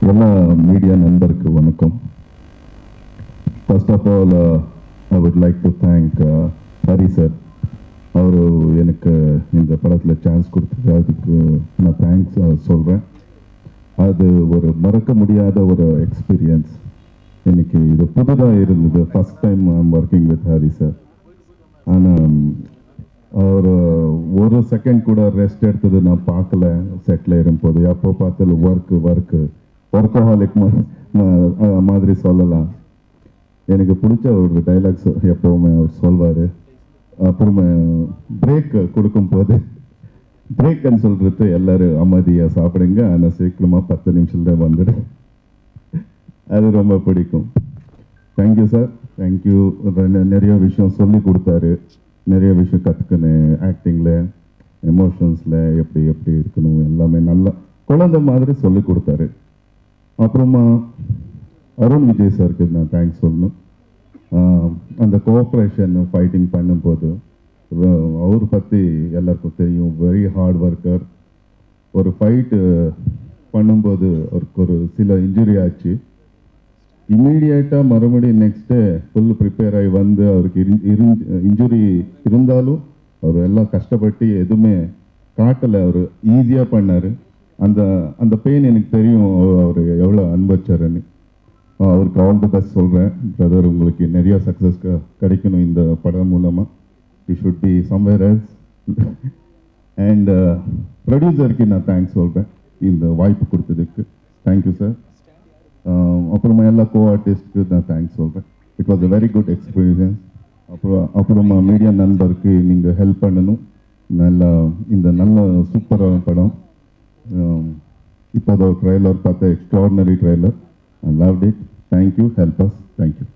ಎಲ್ಲ ಮೀಡಿಯಾ ನಂಬರ್ಗೆ ವಣಕಂ first of all I would like to thank Hari sir அவர் எனக்கு இந்த படத்தில் சான்ஸ் கொடுத்தது அதுக்கு நான் தேங்க்ஸ் சொல்கிறேன் அது ஒரு மறக்க முடியாத ஒரு எக்ஸ்பீரியன்ஸ் இன்னைக்கு இது புதுதாக இருந்தது first time I'm working with Hari sir ஆனால் அவர் ஒரு செகண்ட் கூட ரெஸ்ட் எடுத்தது நான் பார்க்கல செட்டில் இருக்கும்போது எப்போ பார்த்தாலும் ஒர்க்கு ஒர்க்கு ஒர்க்கோஹாலிக் மாதிரி சொல்லலாம் எனக்கு பிடிச்ச ஒரு டைலாக்ஸ் எப்போவுமே அவர் சொல்வார் அப்புறமே பிரேக் கொடுக்கும்போது பிரேக்குன்னு சொல்கிறது எல்லாரும் அமைதியாக சாப்பிடுங்க ஆனால் சீக்கிரமாக பத்து நிமிஷத்தில் வந்துடு அது ரொம்ப பிடிக்கும் தேங்க்யூ சார் தேங்க்யூ நிறைய விஷயம் சொல்லி கொடுத்தாரு நிறைய விஷயம் கற்றுக்கினேன் ஆக்டிங்கில் எமோஷன்ஸில் எப்படி எப்படி இருக்கணும் எல்லாமே நல்லா குழந்தை மாதிரி சொல்லி கொடுத்தாரு அப்புறமா அருண் விஜய் சாருக்கு நான் தேங்க்ஸ் சொல்லணும் ஆஹ் அந்த கோஆப்ரேஷன் ஃபைட்டிங் பண்ணும்போது வ- அவர் பற்றி எல்லாருக்கும் தெரியும் வெரி ஹார்ட் ஒர்க்கர் ஒரு ஃபைட்டு பண்ணும்போது அவருக்கு ஒரு சில இன்ஜுரி ஆச்சு இம்மீடியட்டாக மறுபடியும் நெக்ஸ்ட்டு ஃபுல் ப்ரிப்பேர் ஆகி வந்து அவருக்கு இன்ஜுரி இருந்தாலும் அவர் எல்லாம் கஷ்டப்பட்டு எதுவுமே காட்டலை அவர் ஈஸியாக பண்ணார் அந்த அந்த பெயின் எனக்கு தெரியும் அவர் எவ்வளோ அனுபவிச்சாருன்னு அவருக்கு ஆல் தி பெஸ்ட் சொல்கிறேன் பிரதர் உங்களுக்கு நிறைய சக்ஸஸ் கிடைக்கணும் இந்த படம் மூலமாக you should be somewhere else and ப்ரொடியூசருக்கு நான் தேங்க்ஸ் சொல்கிறேன் இந்த வாய்ப்பு கொடுத்ததுக்கு தேங்க்யூ சார் அப்புறமா எல்லா கோ ஆர்டிஸ்ட்க்கு நான் தேங்க்ஸ் சொல்கிறேன் it was a very good experience அப்புறம் அப்புறமா மீடியா நண்பருக்கு நீங்கள் ஹெல்ப் பண்ணணும் நல்லா இந்த நல்ல சூப்பரான படம் இப்போ ட்ரெய்லர் பார்த்த extraordinary trailer I love it thank you help us thank you